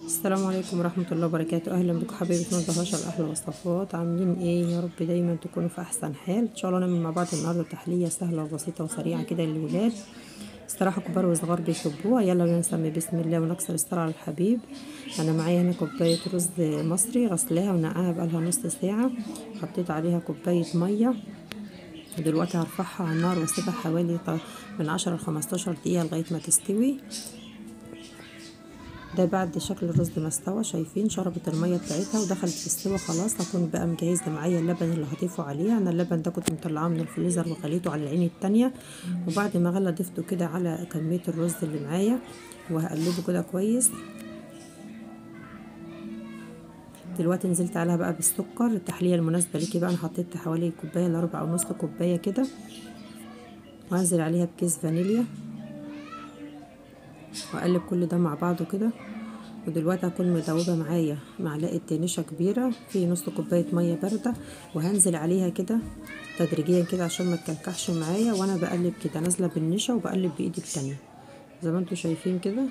السلام عليكم ورحمة الله وبركاته أهلا بكم حبايبي في مطبخ بشر أحلى وصفات عاملين إيه يا رب دايما تكونوا في أحسن حال إن شاء الله نعمل مع بعض النهاردة تحلية سهلة وبسيطة وسريعة كده للولاد استراحة كبار وصغار بيحبوها يلا بينا نسمي بسم الله ونكسر الستار على الحبيب أنا معايا هنا كوباية رز مصري غسلاها ونقعها بقالها نص ساعة حطيت عليها كوباية مية دلوقتي هرفعها على النار واسيبها حوالي من عشرة لخمستاشر دقيقة لغاية ما تستوي ده بعد شكل الرز ما استوى شايفين شربت الميه بتاعتها ودخلت في السوا خلاص هكون بقى مجهزه معايا اللبن اللي هضيفه عليه انا اللبن ده كنت مطلعاه من الفريزر وغليته على العين التانية وبعد ما غلى ضفته كده على كميه الرز اللي معايا وهقلبه كده كويس دلوقتي نزلت عليها بقى بالسكر التحليه المناسبه ليكي بقى انا حطيت حوالي كوبايه الا ربع او نص كوبايه كده وهنزل عليها بكيس فانيليا واقلب كل ده مع بعضه كده ودلوقتي هكون مدوبه معايا معلقه نشا كبيره في نص كوبايه ميه بارده وهنزل عليها كده تدريجيا كده عشان ما تكلكعش معايا وانا بقلب كده نازله بالنشا وبقلب بايدي التانية زي ما انتم شايفين كده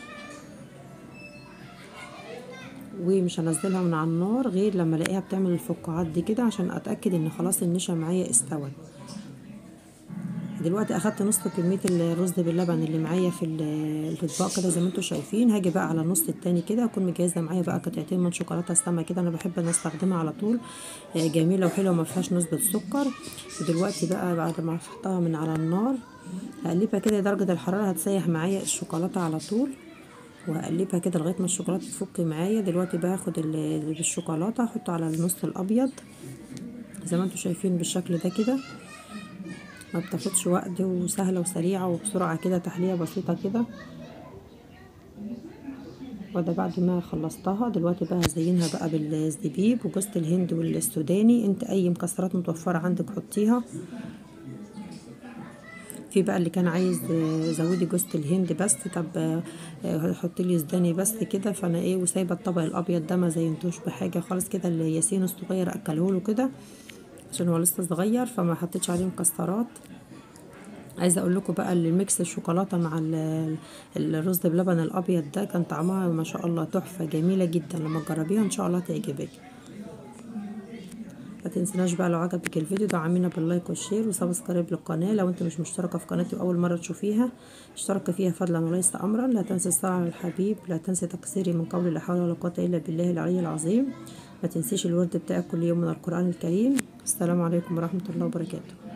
ومش هنزلها من على النار غير لما الاقيها بتعمل الفقاعات دي كده عشان اتاكد ان خلاص النشا معايا استوت دلوقتي اخدت نص كميه الرز باللبن اللي معايا في الاطباق كده زي ما انتم شايفين هاجي بقى على النص التاني كده اكون مجهزه معايا بقى قطعتين من شوكولاته السما كده انا بحب ان استخدمها على طول جميله وحلوه وما فيهاش نسبه سكر ودلوقتي بقى بعد ما رفعتها من على النار هقلبها كده درجه الحراره هتسيح معايا الشوكولاته على طول وهقلبها كده لغايه ما الشوكولاته تفك معايا دلوقتي بقى هاخد الشوكولاته احطه على النص الابيض زي ما انتم شايفين بالشكل ده كده ما بتاخدش وقت وسهلة وسريعة وبسرعة كده تحلية بسيطة كده وده بعد ما خلصتها دلوقتي بقى هزينها بقى بالزبيب وجوزة الهند والسوداني انت اي مكسرات متوفرة عندك حطيها في بقى اللي كان عايز زودي جوزة الهند بس طب حطي لي سوداني بس كده فانا ايه وسايبه الطبق الابيض ده ما زينتوش بحاجه خالص كده الياسين الصغير اكله له كده عشان هو لسه صغير فما حطيتش عليه مكسرات عايزه اقول لكم بقى الميكس الشوكولاته مع الرز بلبن الابيض ده كان طعمها ما شاء الله تحفه جميله جدا لما تجربيها ان شاء الله تعجبك ما تنسناش بقى لو عجبك الفيديو دعمينا باللايك والشير وسبسكرايب للقناه لو انت مش مشتركه في قناتي واول مره تشوفيها اشترك فيها فضلا وليس امرا لا تنسي الصلاه على الحبيب لا تنسي تقصيري من قولي لا حول ولا قوه الا بالله العلي العظيم ما تنسيش الورد بتاعك كل يوم من القران الكريم السلام عليكم ورحمه الله وبركاته